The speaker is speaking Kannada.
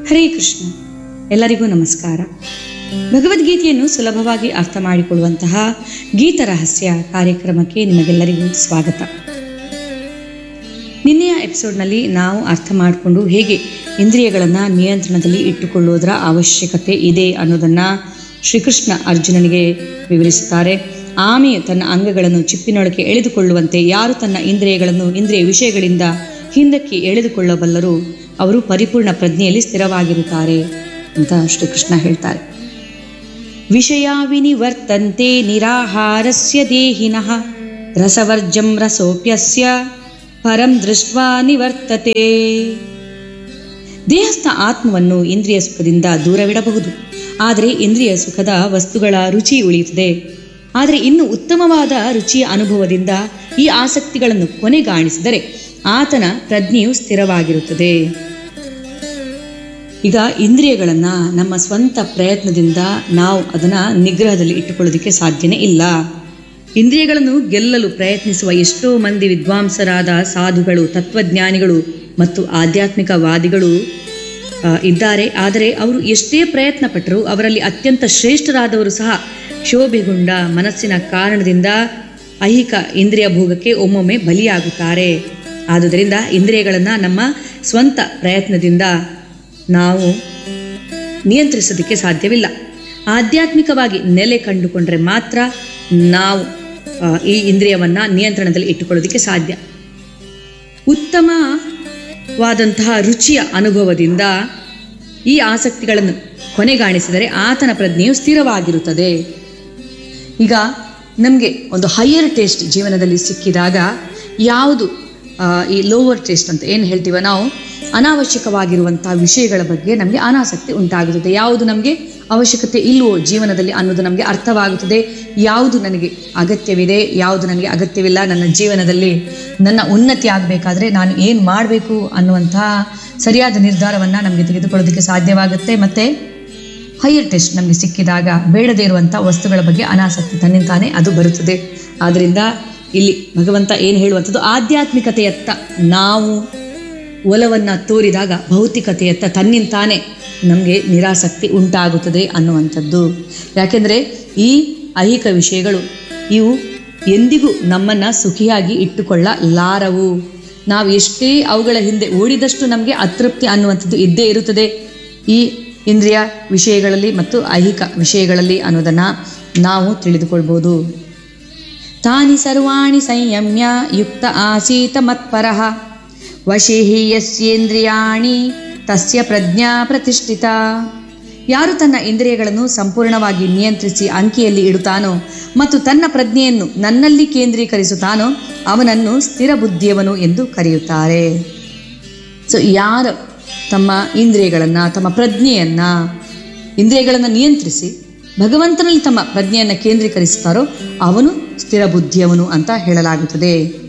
ಹರೇ ಕೃಷ್ಣ ಎಲ್ಲರಿಗೂ ನಮಸ್ಕಾರ ಭಗವದ್ಗೀತೆಯನ್ನು ಸುಲಭವಾಗಿ ಅರ್ಥ ಮಾಡಿಕೊಳ್ಳುವಂತಹ ಗೀತ ರಹಸ್ಯ ಕಾರ್ಯಕ್ರಮಕ್ಕೆ ನಿಮಗೆಲ್ಲರಿಗೂ ಸ್ವಾಗತ ನಿನ್ನೆಯ ಎಪಿಸೋಡ್ನಲ್ಲಿ ನಾವು ಅರ್ಥ ಮಾಡಿಕೊಂಡು ಹೇಗೆ ಇಂದ್ರಿಯಗಳನ್ನು ನಿಯಂತ್ರಣದಲ್ಲಿ ಇಟ್ಟುಕೊಳ್ಳುವುದರ ಅವಶ್ಯಕತೆ ಇದೆ ಅನ್ನೋದನ್ನು ಶ್ರೀಕೃಷ್ಣ ಅರ್ಜುನನಿಗೆ ವಿವರಿಸುತ್ತಾರೆ ಆಮೆಯು ತನ್ನ ಅಂಗಗಳನ್ನು ಚಿಪ್ಪಿನೊಳಗೆ ಎಳೆದುಕೊಳ್ಳುವಂತೆ ಯಾರು ತನ್ನ ಇಂದ್ರಿಯಗಳನ್ನು ಇಂದ್ರಿಯ ವಿಷಯಗಳಿಂದ ಹಿಂದಕ್ಕೆ ಎಳೆದುಕೊಳ್ಳಬಲ್ಲರು ಅವರು ಪರಿಪೂರ್ಣ ಪ್ರಜ್ಞೆಯಲ್ಲಿ ಸ್ಥಿರವಾಗಿರುತ್ತಾರೆ ಅಂತ ಶ್ರೀಕೃಷ್ಣ ಹೇಳ್ತಾರೆ ವಿಷಯ ವಿನಿವರ್ತಂತೆ ನಿರಾಹಾರಸ್ಯ ದೇಹಿನಃ ರಸವರ್ಜಂ ರಸೋಪ್ಯಸ್ಯ ಪರಂ ದೃಷ್ಟ್ವಾ ನಿವರ್ತತೆ ದೇಹಸ್ಥ ಆತ್ಮವನ್ನು ಇಂದ್ರಿಯ ಸುಖದಿಂದ ದೂರವಿಡಬಹುದು ಆದರೆ ಇಂದ್ರಿಯ ಸುಖದ ವಸ್ತುಗಳ ರುಚಿ ಉಳಿಯುತ್ತದೆ ಆದರೆ ಇನ್ನು ಉತ್ತಮವಾದ ರುಚಿಯ ಅನುಭವದಿಂದ ಈ ಆಸಕ್ತಿಗಳನ್ನು ಕೊನೆಗಾಣಿಸಿದರೆ ಆತನ ಪ್ರಜ್ಞೆಯು ಸ್ಥಿರವಾಗಿರುತ್ತದೆ ಈಗ ಇಂದ್ರಿಯಗಳನ್ನು ನಮ್ಮ ಸ್ವಂತ ಪ್ರಯತ್ನದಿಂದ ನಾವು ಅದನ್ನು ನಿಗ್ರಹದಲ್ಲಿ ಇಟ್ಟುಕೊಳ್ಳೋದಕ್ಕೆ ಸಾಧ್ಯನೇ ಇಲ್ಲ ಇಂದ್ರಿಯಗಳನ್ನು ಗೆಲ್ಲಲು ಪ್ರಯತ್ನಿಸುವ ಎಷ್ಟೋ ಮಂದಿ ವಿದ್ವಾಂಸರಾದ ಸಾಧುಗಳು ತತ್ವಜ್ಞಾನಿಗಳು ಮತ್ತು ಆಧ್ಯಾತ್ಮಿಕವಾದಿಗಳು ಆ, ಇದ್ದಾರೆ ಆದರೆ ಅವರು ಎಷ್ಟೇ ಪ್ರಯತ್ನ ಪಟ್ಟರು ಅವರಲ್ಲಿ ಅತ್ಯಂತ ಶ್ರೇಷ್ಠರಾದವರು ಸಹ ಕ್ಷೋಭೆಗೊಂಡ ಮನಸ್ಸಿನ ಕಾರಣದಿಂದ ಐಹಿಕ ಇಂದ್ರಿಯ ಭೋಗಕ್ಕೆ ಒಮ್ಮೊಮ್ಮೆ ಬಲಿಯಾಗುತ್ತಾರೆ ಆದುದರಿಂದ ಇಂದ್ರಿಯಗಳನ್ನು ನಮ್ಮ ಸ್ವಂತ ಪ್ರಯತ್ನದಿಂದ ನಾವು ನಿಯಂತ್ರಿಸೋದಕ್ಕೆ ಸಾಧ್ಯವಿಲ್ಲ ಆಧ್ಯಾತ್ಮಿಕವಾಗಿ ನೆಲೆ ಕಂಡುಕೊಂಡ್ರೆ ಮಾತ್ರ ನಾವು ಆ, ಈ ಇಂದ್ರಿಯವನ್ನು ನಿಯಂತ್ರಣದಲ್ಲಿ ಇಟ್ಟುಕೊಳ್ಳೋದಕ್ಕೆ ಸಾಧ್ಯ ಉತ್ತಮವಾದಂತಹ ರುಚಿಯ ಅನುಭವದಿಂದ ಈ ಆಸಕ್ತಿಗಳನ್ನು ಕೊನೆಗಾಣಿಸಿದರೆ ಆತನ ಪ್ರಜ್ಞೆಯು ಸ್ಥಿರವಾಗಿರುತ್ತದೆ ಈಗ ನಮಗೆ ಒಂದು ಹೈಯರ್ ಟೇಸ್ಟ್ ಜೀವನದಲ್ಲಿ ಸಿಕ್ಕಿದಾಗ ಯಾವುದು ಆ, ಈ ಲೋವರ್ ಟೇಸ್ಟ್ ಅಂತ ಏನು ಹೇಳ್ತೀವ ನಾವು ಅನಾವಶ್ಯಕವಾಗಿರುವಂಥ ವಿಷಯಗಳ ಬಗ್ಗೆ ನಮಗೆ ಅನಾಸಕ್ತಿ ಉಂಟಾಗುತ್ತದೆ ಯಾವುದು ನಮಗೆ ಅವಶ್ಯಕತೆ ಇಲ್ಲವೋ ಜೀವನದಲ್ಲಿ ಅನ್ನೋದು ನಮಗೆ ಅರ್ಥವಾಗುತ್ತದೆ ಯಾವುದು ನನಗೆ ಅಗತ್ಯವಿದೆ ಯಾವುದು ನನಗೆ ಅಗತ್ಯವಿಲ್ಲ ನನ್ನ ಜೀವನದಲ್ಲಿ ನನ್ನ ಉನ್ನತಿ ಆಗಬೇಕಾದ್ರೆ ನಾನು ಏನು ಮಾಡಬೇಕು ಅನ್ನುವಂಥ ಸರಿಯಾದ ನಿರ್ಧಾರವನ್ನು ನಮಗೆ ತೆಗೆದುಕೊಳ್ಳೋದಕ್ಕೆ ಸಾಧ್ಯವಾಗುತ್ತೆ ಮತ್ತು ಹೈಯರ್ ಟೆಸ್ಟ್ ನಮಗೆ ಸಿಕ್ಕಿದಾಗ ಬೇಡದೇ ಇರುವಂಥ ವಸ್ತುಗಳ ಬಗ್ಗೆ ಅನಾಸಕ್ತಿ ತನ್ನಿಂತಾನೇ ಅದು ಬರುತ್ತದೆ ಆದ್ದರಿಂದ ಇಲ್ಲಿ ಭಗವಂತ ಏನು ಹೇಳುವಂಥದ್ದು ಆಧ್ಯಾತ್ಮಿಕತೆಯತ್ತ ನಾವು ಒಲವನ್ನು ತೋರಿದಾಗ ಭೌತಿಕತೆಯತ್ತ ತನ್ನಿಂತಾನೇ ನಮಗೆ ನಿರಾಸಕ್ತಿ ಉಂಟಾಗುತ್ತದೆ ಅನ್ನುವಂಥದ್ದು ಯಾಕೆಂದರೆ ಈ ಐಹಿಕ ವಿಷಯಗಳು ಇವು ಎಂದಿಗೂ ನಮ್ಮನ್ನು ಸುಖಿಯಾಗಿ ಇಟ್ಟುಕೊಳ್ಳಲಾರವು ನಾವು ಎಷ್ಟೇ ಅವುಗಳ ಹಿಂದೆ ಓಡಿದಷ್ಟು ನಮಗೆ ಅತೃಪ್ತಿ ಅನ್ನುವಂಥದ್ದು ಇದ್ದೇ ಇರುತ್ತದೆ ಈ ಇಂದ್ರಿಯ ವಿಷಯಗಳಲ್ಲಿ ಮತ್ತು ಐಹಿಕ ವಿಷಯಗಳಲ್ಲಿ ಅನ್ನೋದನ್ನು ನಾವು ತಿಳಿದುಕೊಳ್ಬೋದು ತಾನಿ ಸರ್ವಾಣಿ ಸಂಯಮ್ಯ ಯುಕ್ತ ಆಸೀತ ಮತ್ಪರಃ ವಶೇ ಹಿ ಯಸ್ಯೇಂದ್ರಿಯಾಣಿ ತಸ್ಯ ಪ್ರಜ್ಞಾ ಪ್ರತಿಷ್ಠಿತ ಯಾರು ತನ್ನ ಇಂದ್ರಿಯಗಳನ್ನು ಸಂಪೂರ್ಣವಾಗಿ ನಿಯಂತ್ರಿಸಿ ಅಂಕಿಯಲ್ಲಿ ಇಡುತ್ತಾನೋ ಮತ್ತು ತನ್ನ ಪ್ರಜ್ಞೆಯನ್ನು ನನ್ನಲ್ಲಿ ಕೇಂದ್ರೀಕರಿಸುತ್ತಾನೋ ಅವನನ್ನು ಸ್ಥಿರ ಬುದ್ಧಿಯವನು ಎಂದು ಕರೆಯುತ್ತಾರೆ ಸೊ ಯಾರು ತಮ್ಮ ಇಂದ್ರಿಯಗಳನ್ನು ತಮ್ಮ ಪ್ರಜ್ಞೆಯನ್ನು ಇಂದ್ರಿಯಗಳನ್ನು ನಿಯಂತ್ರಿಸಿ ಭಗವಂತನಲ್ಲಿ ತಮ್ಮ ಪ್ರಜ್ಞೆಯನ್ನು ಕೇಂದ್ರೀಕರಿಸುತ್ತಾರೋ ಅವನು ಸ್ಥಿರ ಬುದ್ಧಿಯವನು ಅಂತ ಹೇಳಲಾಗುತ್ತದೆ